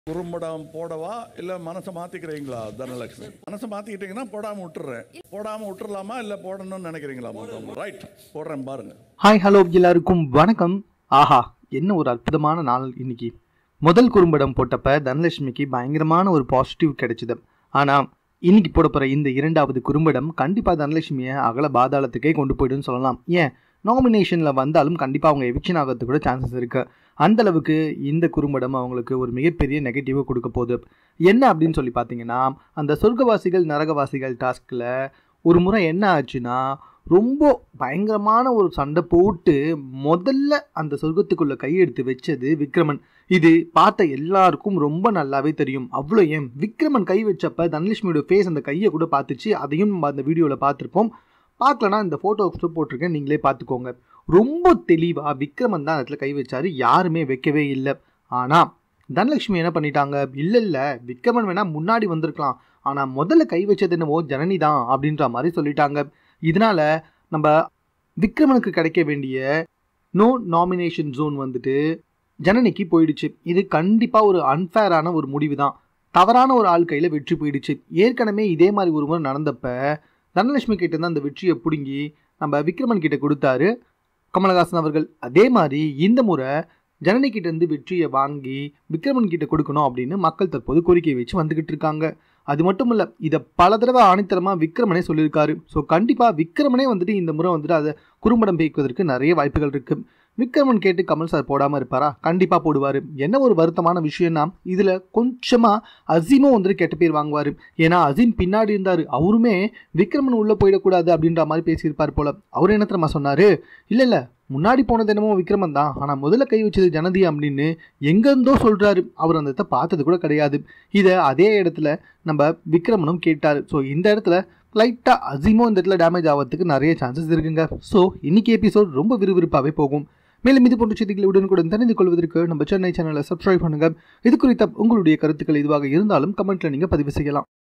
குறும்படம் போடவா இல்ல மனசை மாத்திக்கிறீங்களா தனலட்சுமி மனசை மாத்திக்கிட்டீங்கன்னா போடாம விட்டுறேன் போடாம விட்டுறலாமா இல்ல போடணும்னு நினைக்கிறீங்களா மொத்தம் ரைட் போடுறேன் பாருங்க ஹாய் ஹலோ எல்லாருக்கும் வணக்கம் ஆஹா என்ன ஒரு அற்புதமான நாள் இன்னைக்கு முதல் குறும்படம் போட்டப்ப தனலட்சுமிக்கு பயங்கரமான ஒரு பாசிட்டிவ் கிடைச்சது ஆனால் இன்னைக்கு போட போகிற இந்த இரண்டாவது குறும்படம் கண்டிப்பாக தனலட்சுமியை அகல பாதாளத்துக்கே கொண்டு போயிடுன்னு சொல்லலாம் ஏன் நாமினேஷனில் வந்தாலும் கண்டிப்பாக அவங்க எவிக்ஷன் ஆகிறதுக்கு கூட சான்சஸ் இருக்குது அந்த அளவுக்கு இந்த குறும்படம் அவங்களுக்கு ஒரு மிகப்பெரிய நெகட்டிவை கொடுக்க போகுது என்ன அப்படின்னு சொல்லி பார்த்தீங்கன்னா அந்த சொர்க்கவாசிகள் நரகவாசிகள் டாஸ்கில் ஒரு முறை என்ன ஆச்சுன்னா ரொம்ப பயங்கரமான ஒரு சண்டை போட்டு முதல்ல அந்த சொர்க்கத்துக்குள்ள கையெடுத்து வச்சது விக்ரமன் இது பார்த்த எல்லாருக்கும் ரொம்ப நல்லாவே தெரியும் அவ்வளோ ஏன் விக்ரமன் கை வச்சப்ப தனலட்சுமியோட ஃபேஸ் அந்த கையை கூட பார்த்துச்சு அதையும் நம்ம அந்த வீடியோவில் பார்த்துருப்போம் பார்க்கலனா இந்த ஃபோட்டோ போட்டிருக்கேன் நீங்களே பார்த்துக்கோங்க ரொம்ப தெளிவாக விக்ரமன் தான் இடத்துல கை வச்சாரு யாருமே வைக்கவே இல்லை ஆனால் தனலட்சுமி என்ன பண்ணிட்டாங்க இல்லை இல்லை விக்ரமன் வேணா முன்னாடி வந்திருக்கலாம் ஆனால் முதல்ல கை வச்சது என்னவோ ஜனனி தான் அப்படின்ற மாதிரி சொல்லிட்டாங்க இதனால நம்ம விக்ரமனுக்கு கிடைக்க வேண்டிய நோ நாமினேஷன் ஜோன் வந்துட்டு ஜனனிக்கு போயிடுச்சு இது கண்டிப்பாக ஒரு அன்ஃபேரான ஒரு முடிவு தான் தவறான ஒரு ஆள் கையில் வெற்றி போயிடுச்சு ஏற்கனவே இதே மாதிரி ஒரு முறை நடந்தப்ப தனலட்சுமி கிட்ட இருந்து அந்த வெற்றியை பிடுங்கி நம்ம விக்ரமன் கிட்ட கொடுத்தாரு கமலஹாசன் அவர்கள் அதே மாதிரி இந்த முறை ஜனனி கிட்ட இருந்து வெற்றியை வாங்கி விக்ரமன் கிட்ட கொடுக்கணும் அப்படின்னு மக்கள் தற்போது கோரிக்கை வச்சு வந்துகிட்டு இருக்காங்க அது மட்டும் இல்லை இதை பல தடவை ஆணித்தரமாக விக்ரமனே சொல்லியிருக்காரு ஸோ கண்டிப்பாக விக்ரமனே வந்துட்டு இந்த முறை வந்துட்டு அதை குறும்படம் பேக்குவதற்கு நிறைய வாய்ப்புகள் இருக்கு விக்ரமன் கேட்டு கமல் சார் போடாமல் இருப்பாரா கண்டிப்பாக போடுவார் என்ன ஒரு வருத்தமான விஷயம்னா இதில் கொஞ்சமாக அசீமும் வந்துட்டு கெட்ட பேர் வாங்குவார் ஏன்னா அசீம் பின்னாடி இருந்தார் அவருமே விக்ரமன் உள்ளே போயிடக்கூடாது அப்படின்ற மாதிரி பேசியிருப்பார் போல அவர் என்ன தெரியுமா சொன்னார் இல்லை இல்லை முன்னாடி போனது என்னமோ விக்ரமன் தான் ஆனால் முதல்ல கை வச்சது ஜனதி அப்படின்னு எங்கேருந்தோ சொல்கிறாரு அவர் அந்த இடத்த பார்த்தது கூட கிடையாது இதை அதே இடத்துல நம்ம விக்ரமனும் கேட்டார் ஸோ இந்த இடத்துல லைட்டாக அசீமும் இந்த இடத்துல டேமேஜ் ஆகிறதுக்கு நிறைய சான்சஸ் இருக்குங்க ஸோ இன்னைக்கு எபிசோட் ரொம்ப விறுவிறுப்பாகவே போகும் மேலும் இது போன்ற செய்திகளை உடனுக்குடன் தெரிந்து கொள்வதற்கு நம்ம சென்னை சேனலை சப்ஸ்கிரைப் பண்ணுங்க இது குறித்த உங்களுடைய கருத்துக்கள் இதுவாக இருந்தாலும் கமெண்ட்ல நீங்க பதிவு செய்யலாம்